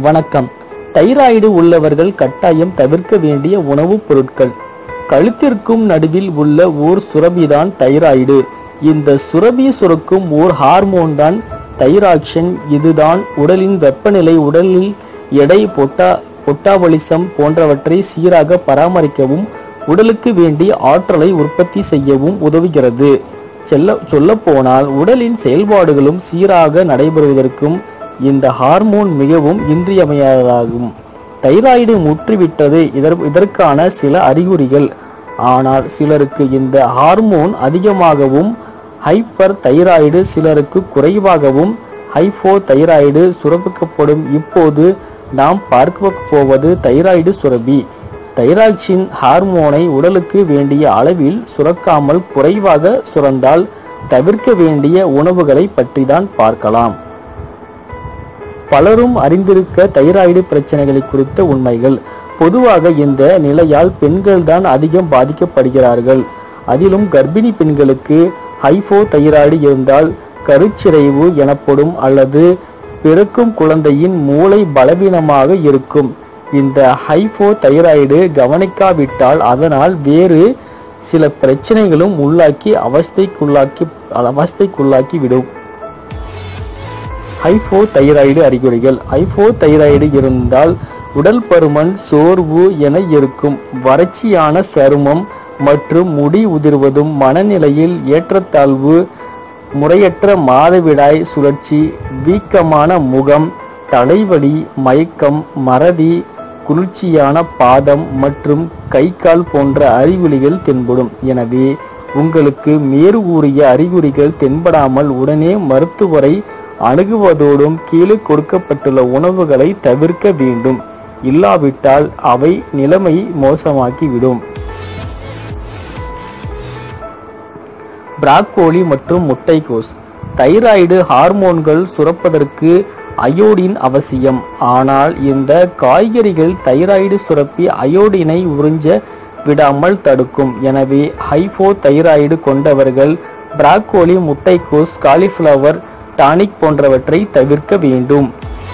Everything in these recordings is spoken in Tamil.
வணக்கம் தைராய்டு உள்ளவர்கள் கட்டாயம் தவிர்க்க வேண்டிய உணவுப் பொருட்கள் கழுத்திற்கும் நடுவில் உள்ள ஓர் சுரபிதான் தைராய்டு இந்த சுரபி சுரக்கும் ஓர் ஹார்மோன் தான் தைராக்ஷன் இதுதான் உடலின் வெப்பநிலை உடலில் எடை பொட்டா பொட்டாபலிசம் போன்றவற்றை சீராக பராமரிக்கவும் உடலுக்கு வேண்டிய ஆற்றலை உற்பத்தி செய்யவும் உதவுகிறது செல்ல சொல்லப்போனால் உடலின் செயல்பாடுகளும் சீராக நடைபெறுவதற்கும் இந்த ஹார்மோன் மிகவும் இன்றியமையாததாகும் தைராய்டு முற்றிவிட்டது இதற் இதற்கான சில அறிகுறிகள் ஆனால் சிலருக்கு இந்த ஹார்மோன் அதிகமாகவும் ஹைப்பர் தைராய்டு சிலருக்கு குறைவாகவும் ஹைப்போ தைராய்டு சுரப்பிக்கப்படும் இப்போது நாம் பார்க்க போவது தைராய்டு சுரபி தைராக்சின் ஹார்மோனை உடலுக்கு வேண்டிய அளவில் சுரக்காமல் குறைவாக சுரந்தால் தவிர்க்க வேண்டிய உணவுகளை பற்றி தான் பார்க்கலாம் பலரும் அறிந்திருக்க தைராய்டு பிரச்சனைகளை குறித்த உண்மைகள் பொதுவாக இந்த நிலையால் பெண்கள் தான் அதிகம் பாதிக்கப்படுகிறார்கள் அதிலும் கர்ப்பிணி பெண்களுக்கு ஹைபோ தைராய்டு இருந்தால் கருச்சிதைவு எனப்படும் அல்லது பிறக்கும் குழந்தையின் மூளை பலவீனமாக இருக்கும் இந்த ஹைபோ தைராய்டு கவனிக்காவிட்டால் அதனால் வேறு சில பிரச்சனைகளும் உள்ளாக்கி அவஸ்தைக்குள்ளாக்கி அவஸ்தைக்குள்ளாக்கி விடும் ஹைபோ தைராய்டு அறிகுறிகள் ஹைபோ தைராய்டு இருந்தால் உடல் பருமன் சோர்வு என இருக்கும் வறட்சியான சருமம் மற்றும் முடி உதிர்வதும் மனநிலையில் ஏற்றத்தாழ்வு முறையற்ற மாதவிடாய் சுழற்சி வீக்கமான முகம் தலைவலி மயக்கம் மறதி குளிர்ச்சியான பாதம் மற்றும் கை கால் போன்ற அறிகுறிகள் தென்படும் எனவே உங்களுக்கு மேறு கூறிய அறிகுறிகள் தென்படாமல் உடனே மருத்துவரை அணுகுவதோடும் கீழே கொடுக்கப்பட்டுள்ள உணவுகளை தவிர்க்க வேண்டும் இல்லாவிட்டால் அவை நிலைமை மோசமாக்கிவிடும் பிராக்கோலி மற்றும் முட்டைக்கோஸ் தைராய்டு ஹார்மோன்கள் சுரப்பதற்கு அயோடின் அவசியம் ஆனால் இந்த காய்கறிகள் தைராய்டு சுரப்பி அயோடினை உறிஞ்ச விடாமல் தடுக்கும் எனவே ஹைபோ தைராய்டு கொண்டவர்கள் பிராக்கோலி முட்டைக்கோஸ் காலிஃப்ளவர் டானிக் போன்றவற்றை தவிர்க்க வேண்டும்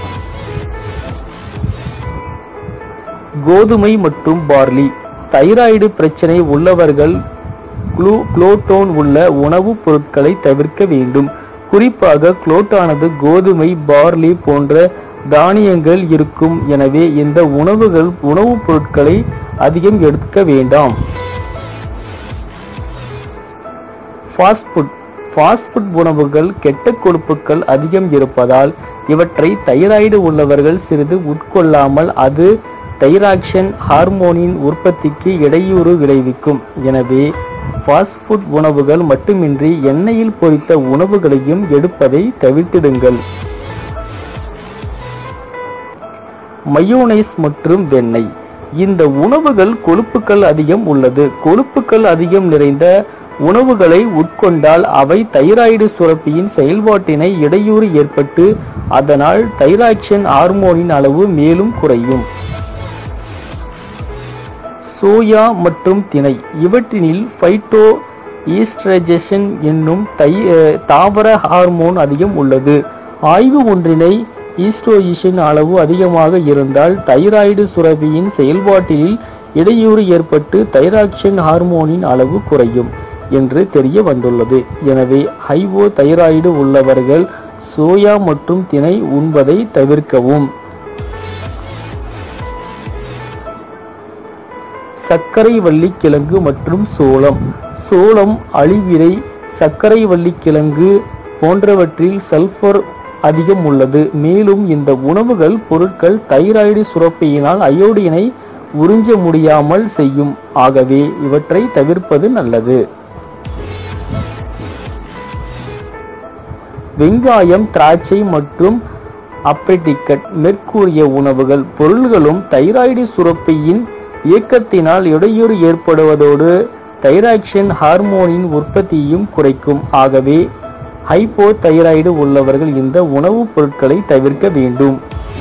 கோதுமை மற்றும் பார்லி தைராய்டு பிரச்சனை உள்ளவர்கள் குளூ குளோட்டோன் உள்ள உணவுப் பொருட்களை தவிர்க்க வேண்டும் குறிப்பாக குளோட்டானது கோதுமை பார்லி போன்ற தானியங்கள் இருக்கும் எனவே இந்த உணவுகள் உணவுப் பொருட்களை அதிகம் எடுக்க வேண்டாம் ஃபாஸ்ட் ஃபுட் ஃபாஸ்ட் ஃபுட் உணவுகள் கெட்ட கொழுப்புகள் அதிகம் இருப்பதால் இவற்றை தைராய்டு உள்ளவர்கள் சிறிது உட்கொள்ளாமல் அது தைராக்ஷன் ஹார்மோனின் உற்பத்திக்கு இடையூறு விளைவிக்கும் எனவே ஃபாஸ்ட் ஃபுட் உணவுகள் மட்டுமின்றி எண்ணெயில் பொரித்த உணவுகளையும் எடுப்பதை தவிர்த்திடுங்கள் மயோனைஸ் மற்றும் வெண்ணெய் இந்த உணவுகள் கொழுப்புகள் அதிகம் உள்ளது கொழுப்புகள் அதிகம் நிறைந்த உணவுகளை உட்கொண்டால் அவை தைராய்டு சுரப்பியின் செயல்பாட்டினை இடையூறு ஏற்பட்டு அதனால் தைராக்ஷன் ஹார்மோனின் அளவு மேலும் குறையும் சோயா மற்றும் திணை இவற்றினில் ஃபைட்டோ ஈஸ்ட்ரஜன் என்னும் தை அஹ் தாவர ஹார்மோன் அதிகம் உள்ளது ஆய்வு ஒன்றினை ஈஸ்ட்ரோயிஷன் அளவு அதிகமாக இருந்தால் தைராய்டு சுரபியின் செயல்பாட்டில் இடையூறு ஏற்பட்டு தைராக்ஷன் ஹார்மோனின் அளவு குறையும் என்று தெரிய வந்துள்ளது எனவே ஹைவோ தைராய்டு உள்ளவர்கள் சோயா மற்றும் திணை உண்பதை தவிர்க்கவும் சர்க்கரை வள்ளி கிழங்கு மற்றும் சோளம் சோளம் அழிவிரை சர்க்கரை வள்ளி கிழங்கு போன்றவற்றில் சல்பர் அதிகம் உள்ளது மேலும் இந்த உணவுகள் பொருட்கள் தைராய்டு சுரப்பியினால் அயோடினை உறிஞ்ச முடியாமல் செய்யும் ஆகவே இவற்றை தவிர்ப்பது நல்லது வெங்காயம் திராட்சை மற்றும் அப்பெட்டிக்கட் மேற்கூறிய உணவுகள் பொருள்களும் தைராய்டு சுரப்பியின் இயக்கத்தினால் இடையூறு ஏற்படுவதோடு தைராக்ஷன் ஹார்மோனின் உற்பத்தியையும் குறைக்கும் ஆகவே ஹைப்போ தைராய்டு உள்ளவர்கள் இந்த உணவுப் பொருட்களை தவிர்க்க வேண்டும்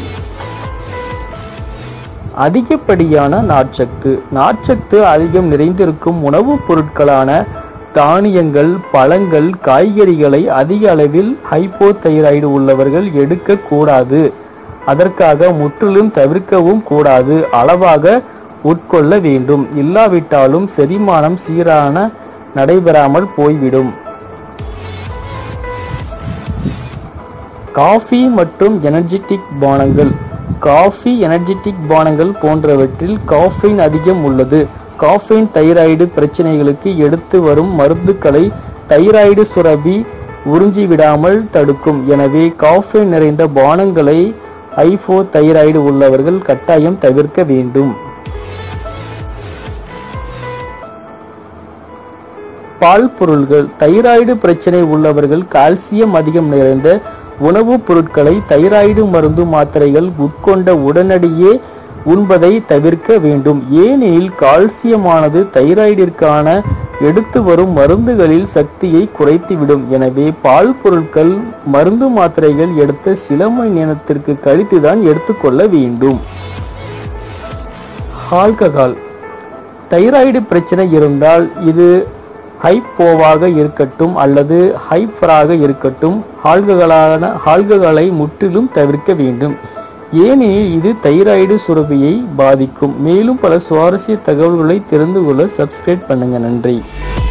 அதிகப்படியான நார்ச்சத்து நார்ச்சத்து அதிகம் நிறைந்திருக்கும் உணவுப் பொருட்களான தானியங்கள் பழங்கள் காய்கறிகளை அதிக அளவில் ஹைப்போ தைராய்டு உள்ளவர்கள் எடுக்கக்கூடாது அதற்காக முற்றிலும் தவிர்க்கவும் கூடாது அளவாக உட்கொள்ள வேண்டும் இல்லாவிட்டாலும் செரிமானம் சீரான நடைபெறாமல் போய்விடும் காஃபி மற்றும் எனர்ஜெட்டிக் பானங்கள் காஃபி எனர்ஜெட்டிக் பானங்கள் போன்றவற்றில் காஃபைன் அதிகம் உள்ளது காஃபைன் தைராய்டு பிரச்சனைகளுக்கு எடுத்து வரும் மருந்துகளை தைராய்டு சுரபி உறிஞ்சிவிடாமல் தடுக்கும் எனவே காஃபைன் நிறைந்த பானங்களை ஐஃபோ தைராய்டு உள்ளவர்கள் கட்டாயம் தவிர்க்க வேண்டும் பால் பொருள்கள் தைராய்டு பிரச்சனை உள்ளவர்கள் கால்சியம் அதிகம் நிறைந்த உணவுப் பொருட்களை தைராய்டு மருந்து மாத்திரைகள் உட்கொண்ட உடனடியே உண்பதை தவிர்க்க வேண்டும் ஏனெனில் கால்சியமானது தைராய்டிற்கான எடுத்து வரும் மருந்துகளில் சக்தியை குறைத்துவிடும் எனவே பால் பொருட்கள் மருந்து மாத்திரைகள் எடுத்த சில மணி நேரத்திற்கு கழித்துதான் எடுத்துக்கொள்ள வேண்டும் ஆல்கஹால் தைராய்டு பிரச்சனை இருந்தால் இது ஹைப்போவாக இருக்கட்டும் அல்லது ஹைப்பராக இருக்கட்டும் ஆல்கஹாலான ஆல்கஹாலை முற்றிலும் தவிர்க்க வேண்டும் ஏனெனில் இது தைராய்டு சுரபியை பாதிக்கும் மேலும் பல சுவாரஸ்ய தகவல்களை தெரிந்து கொள்ள சப்ஸ்கிரைப் பண்ணுங்க நன்றி